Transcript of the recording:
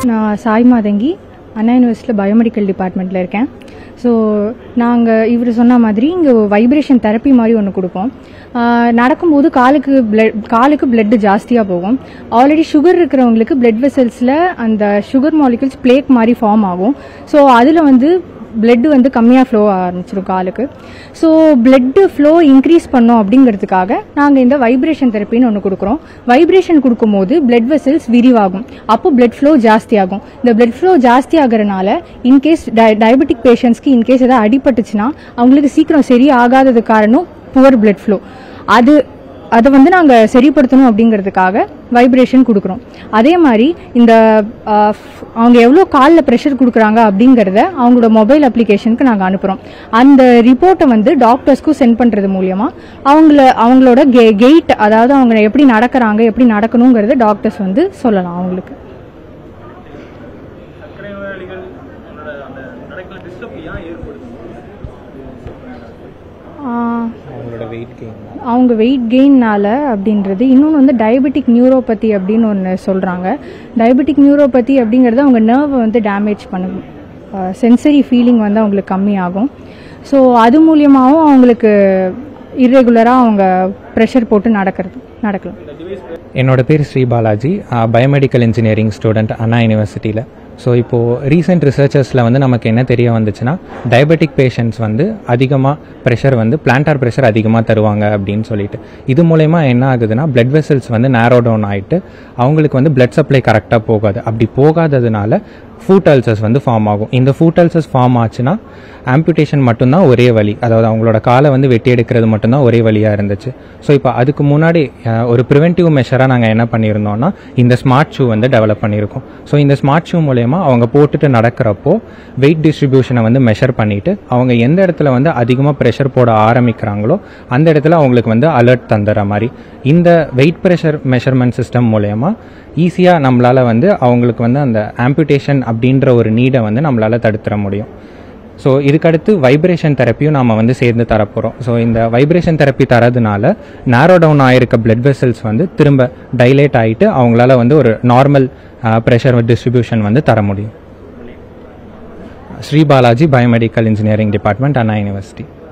நான் சாய் மாதங்கி அண்ணா யூனிவர்சிட்டியில் பயோமெடிக்கல் டிபார்ட்மெண்ட்டில் இருக்கேன் ஸோ நாங்கள் இவர் சொன்ன மாதிரி இங்கே வைப்ரேஷன் தெரப்பி மாதிரி ஒன்று கொடுப்போம் ஆஹ் நடக்கும்போது காலுக்கு பிளட் காலுக்கு பிளட் ஜாஸ்தியாக போகும் ஆல்ரெடி சுகர் இருக்கிறவங்களுக்கு பிளட் வெசல்ஸில் அந்த சுகர் மாலிகூல்ஸ் பிளேக் மாதிரி ஃபார்ம் ஆகும் ஸோ அதில் வந்து பிளட் வந்து கம்மியாக ஃப்ளோ ஆரம்பிச்சிடும் காலுக்கு ஸோ பிளட்டு ஃப்ளோ இன்க்ரீஸ் பண்ணோம் அப்படிங்கிறதுக்காக நாங்கள் இந்த வைப்ரேஷன் தெரப்பின்னு ஒன்று கொடுக்குறோம் வைப்ரேஷன் கொடுக்கும்போது பிளட் வெசல்ஸ் விரிவாகும் அப்போ பிளட் ஃப்ளோ ஜாஸ்தியாகும் இந்த பிளட் ஃப்ளோ ஜாஸ்தி ஆகிறனால இன்கேஸ் டயபெட்டிக் பேஷண்ட்ஸ்க்கு இன்கேஸ் ஏதாவது அடிபட்டுச்சுன்னா அவங்களுக்கு சீக்கிரம் சரி ஆகாதது காரணம் புவர் பிளட் ஃப்ளோ அது அதை வந்து நாங்கள் சரிப்படுத்தணும் அப்படிங்கிறதுக்காக வைப்ரேஷன் கொடுக்குறோம் அதே மாதிரி இந்த ஆஹ், அவங்க எவ்வளோ காலில் ப்ரெஷர் கொடுக்குறாங்க அப்படிங்கிறத அவங்களோட மொபைல் அப்ளிகேஷனுக்கு நாங்கள் அனுப்புகிறோம் அந்த ரிப்போர்ட்டை வந்து டாக்டர்ஸ்க்கும் சென்ட் பண்ணுறது மூலியமாக அவங்கள அவங்களோட கெ கெயிட் அதாவது அவங்க எப்படி நடக்கிறாங்க எப்படி நடக்கணுங்கிறத டாக்டர்ஸ் வந்து சொல்லலாம் அவங்களுக்கு சர்க்கரை நோயாளிகள் அவங்களோட அந்த நடக்கிற டிஸ்டர்ப் ஏன் ஏற்படுது ஆஹ், அவங்களோட வெயிட் கெயின் அவங்க வெயிட் கெயின்னால அப்படின்றது இன்னொன்று வந்து டயபெட்டிக் நியூரோபதி அப்படின்னு ஒன்று சொல்கிறாங்க டயபெட்டிக் நியூரோபதி அப்படிங்கிறது அவங்க நர்வை வந்து டேமேஜ் பண்ணும் சென்சரி ஃபீலிங் வந்து அவங்களுக்கு கம்மியாகும் ஸோ அது மூலியமாகவும் அவங்களுக்கு இர்ரெகுலராக அவங்க ப்ரெஷர் போட்டு நடக்கிறது நடக்கலாம் என்னோட பேர் Sri Balaji biomedical engineering student Anna யூனிவர்சிட்டியில் ஸோ இப்போது ரீசெண்ட் ரிசர்ச்சர்ஸில் வந்து நமக்கு என்ன தெரிய வந்துச்சுன்னா டயபெட்டிக் பேஷண்ட்ஸ் வந்து அதிகமாக ப்ரெஷர் வந்து பிளான்டார் ப்ரெஷர் அதிகமாக தருவாங்க அப்படின்னு சொல்லிட்டு இது மூலயமா என்ன ஆகுதுன்னா பிளட் வெசல்ஸ் வந்து நேரோ டவுன் ஆகிட்டு அவங்களுக்கு வந்து பிளட் சப்ளை கரெக்டாக போகாது அப்படி போகாததுனால ஃபூட் அல்சர்ஸ் வந்து ஃபார்ம் ஆகும் இந்த ஃபூட் அல்சர்ஸ் ஃபார்ம் ஆச்சுன்னா ஆம்புடேஷன் மட்டும்தான் ஒரே வழி அதாவது அவங்களோட காலை வந்து வெட்டி எடுக்கிறது மட்டும்தான் ஒரே வழியாக இருந்துச்சு ஸோ இப்போ அதுக்கு முன்னாடி அஹ், ஒரு ப்ரிவென்டிவ் மெஷராக நாங்கள் என்ன பண்ணியிருந்தோம்னா இந்த ஸ்மார்ட் ஷூ வந்து டெவலப் பண்ணியிருக்கோம் ஸோ இந்த ஸ்மார்ட் ஷூ மூலயமா அவங்க போட்டுட்டு நடக்கிறப்போ வெயிட் டிஸ்ட்ரிபியூஷனை வந்து மெஷர் பண்ணிவிட்டு அவங்க எந்த இடத்துல வந்து அதிகமாக ப்ரெஷர் போட ஆரம்பிக்கிறாங்களோ அந்த இடத்துல அவங்களுக்கு வந்து அலர்ட் தந்துடுற மாதிரி இந்த வெயிட் ப்ரெஷர் மெஷர்மெண்ட் சிஸ்டம் மூலயமா ஈஸியாக நம்மளால் வந்து அவங்களுக்கு வந்து அந்த ஆம்புடேஷன் அப்படின்ற ஒரு நீடை வந்து நம்மளால் தடுத்துட முடியும் ஸோ இதுக்கடுத்து வைப்ரேஷன் தெரப்பியும் நாம் வந்து சேர்ந்து தரப்போகிறோம் ஸோ இந்த வைப்ரேஷன் தெரப்பி தரதுனால நேரோ டவுன் ஆயிருக்க பிளட் வெசல்ஸ் வந்து திரும்ப டைலேட் ஆகிட்டு அவங்களால வந்து ஒரு நார்மல் ப்ரெஷர் டிஸ்ட்ரிபியூஷன் வந்து தர முடியும் Sri Balaji biomedical engineering department Anna university